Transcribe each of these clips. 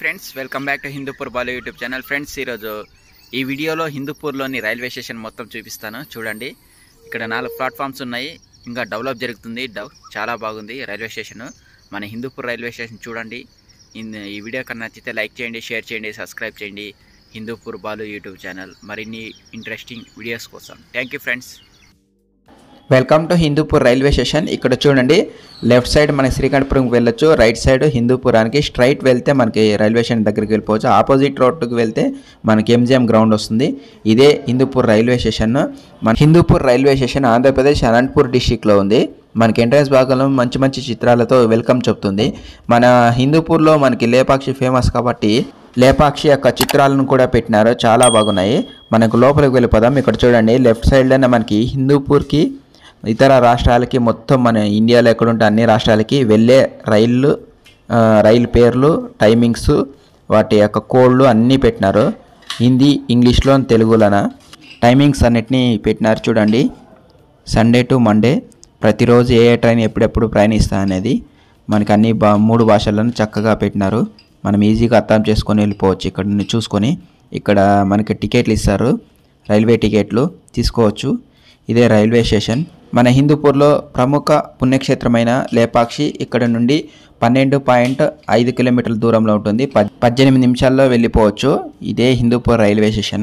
friends welcome back to Hindupur Balu YouTube channel friends ఈరోజు ఈ వీడియోలో హిందూపూర్లోని రైల్వే స్టేషన్ మొత్తం చూపిస్తాను చూడండి ఇక్కడ నాలుగు ప్లాట్ఫామ్స్ ఉన్నాయి ఇంకా డెవలప్ జరుగుతుంది డవ్ చాలా బాగుంది రైల్వే స్టేషన్ మన హిందూపూర్ రైల్వే స్టేషన్ చూడండి ఇన్- ఈ వీడియో కన్నా నచ్చితే లైక్ చేయండి షేర్ చేయండి సబ్స్క్రైబ్ చేయండి హిందూపూర్ బాలు యూట్యూబ్ ఛానల్ మరిన్ని ఇంట్రెస్టింగ్ వీడియోస్ కోసం thank you friends welcome to Hindupur railway station ఇక్కడ చూడండి లెఫ్ట్ సైడ్ మన శ్రీకంఠపురంకి వెళ్ళొచ్చు రైట్ సైడ్ హిందూపురానికి స్ట్రైట్ వెళ్తే మనకి రైల్వే స్టేషన్ దగ్గరికి వెళ్ళిపోవచ్చు ఆపోజిట్ రోడ్డుకి వెళ్తే మనకి ఎంజిఎం గ్రౌండ్ వస్తుంది ఇదే హిందూపూర్ రైల్వే స్టేషన్ మన హిందూపూర్ రైల్వే స్టేషన్ ఆంధ్రప్రదేశ్ అనంతపూర్ డిస్టిక్లో ఉంది మనకి ఎంట్రన్స్ భాగంలో మంచి మంచి చిత్రాలతో వెల్కమ్ చెప్తుంది మన హిందూపూర్లో మనకి లేపాక్షి ఫేమస్ కాబట్టి లేపాక్షి యొక్క చిత్రాలను కూడా పెట్టినారు చాలా బాగున్నాయి మనకు లోపలికి వెళ్ళిపోదాం ఇక్కడ చూడండి లెఫ్ట్ సైడ్లోనే మనకి హిందూపూర్కి ఇతర రాష్ట్రాలకి మొత్తం మన ఇండియాలో ఎక్కడుంటే అన్ని రాష్ట్రాలకి వెళ్ళే రైళ్ళు ఆ, రైలు పేర్లు టైమింగ్స్ వాటి యొక్క కోడ్లు అన్నీ పెట్టినారు హిందీ ఇంగ్లీష్లో తెలుగులోన టైమింగ్స్ అన్నిటినీ పెట్టినారు చూడండి సండే టు మండే ప్రతిరోజు ఏ ఏ ట్రైన్ ఎప్పుడెప్పుడు ప్రయాణిస్తా అనేది మనకి అన్ని బా మూడు భాషలను చక్కగా పెట్టినారు మనం ఈజీగా అర్థం చేసుకొని వెళ్ళిపోవచ్చు ఇక్కడ నుండి చూసుకొని ఇక్కడ మనకి టికెట్లు ఇస్తారు రైల్వే టికెట్లు తీసుకోవచ్చు ఇదే రైల్వే స్టేషన్ మన హిందూపూర్లో ప్రముఖ పుణ్యక్షేత్రమైన లేపాక్షి ఇక్కడ నుండి పన్నెండు పాయింట్ ఐదు కిలోమీటర్ల దూరంలో ఉంటుంది పద్- పద్దెనిమిది నిమిషాల్లో వెళ్ళిపోవచ్చు ఇదే హిందూపూర్ రైల్వే స్టేషన్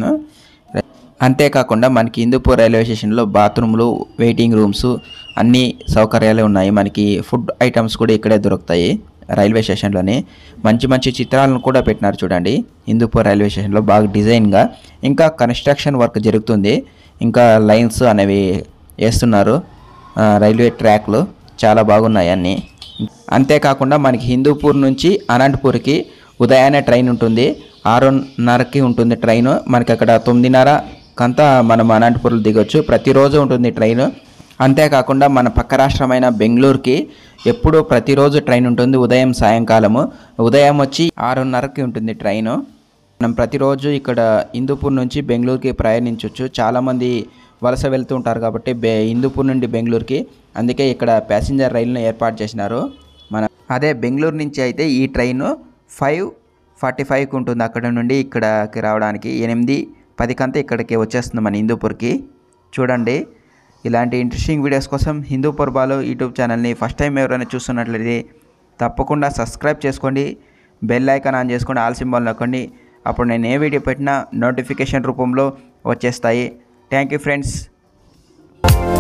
అంతేకాకుండా మనకి హిందూపూర్ రైల్వే స్టేషన్లో బాత్రూమ్లు వెయిటింగ్ రూమ్స్ అన్ని సౌకర్యాలు ఉన్నాయి మనకి ఫుడ్ ఐటమ్స్ కూడా ఇక్కడే దొరుకుతాయి రైల్వే స్టేషన్లోనే మంచి మంచి చిత్రాలను కూడా పెట్టినారు చూడండి హిందూపూర్ రైల్వే స్టేషన్లో బాగా డిజైన్గా ఇంకా కన్స్ట్రక్షన్ వర్క్ జరుగుతుంది ఇంకా లైన్స్ అనేవి వేస్తున్నారు ఆ, రైల్వే ట్రాక్లు చాలా బాగున్నాయి అన్నీ అంతేకాకుండా మనకి హిందూపూర్ నుంచి అనంతపూర్కి ఉదయాన్నే ట్రైన్ ఉంటుంది ఆరున్నరకి ఉంటుంది ట్రైన్ మనకి అక్కడ తొమ్మిదిన్నర కంతా మనం అనంతపూర్లో దిగొచ్చు ప్రతిరోజు ఉంటుంది ట్రైన్ అంతేకాకుండా మన పక్క రాష్ట్రమైన బెంగళూరుకి ఎప్పుడూ ప్రతిరోజు ట్రైన్ ఉంటుంది ఉదయం సాయంకాలము ఉదయం వచ్చి ఆరున్నరకి ఉంటుంది ట్రైను మనం ప్రతిరోజు ఇక్కడ హిందూపూర్ నుంచి బెంగళూరుకి ప్రయాణించవచ్చు చాలామంది వలస వెళ్తూ ఉంటారు కాబట్టి బే హిందూపూర్ నుండి బెంగళూరుకి అందుకే ఇక్కడ ప్యాసింజర్ రైలును ఏర్పాటు చేసినారు మన అదే బెంగళూరు నుంచి అయితే ఈ ట్రైన్ ఫైవ్ ఫార్టీ ఫైవ్కి ఉంటుంది అక్కడ నుండి ఇక్కడికి రావడానికి ఎనిమిది పదికంతా ఇక్కడికి వచ్చేస్తుంది మన హిందూపూర్కి చూడండి ఇలాంటి ఇంట్రెస్టింగ్ వీడియోస్ కోసం హిందూపూర్ బాలు యూట్యూబ్ ఛానల్ని ఫస్ట్ టైం ఎవరైనా చూస్తున్నట్లయితే తప్పకుండా సబ్స్క్రైబ్ చేసుకోండి బెల్ ఐకాన్ ఆన్ చేసుకోండి ఆల్ సింబల్ నొక్కండి అప్పుడు నేను ఏ వీడియో పెట్టినా నోటిఫికేషన్ రూపంలో వచ్చేస్తాయి థ్యాంక్ యూ ఫ్రెండ్స్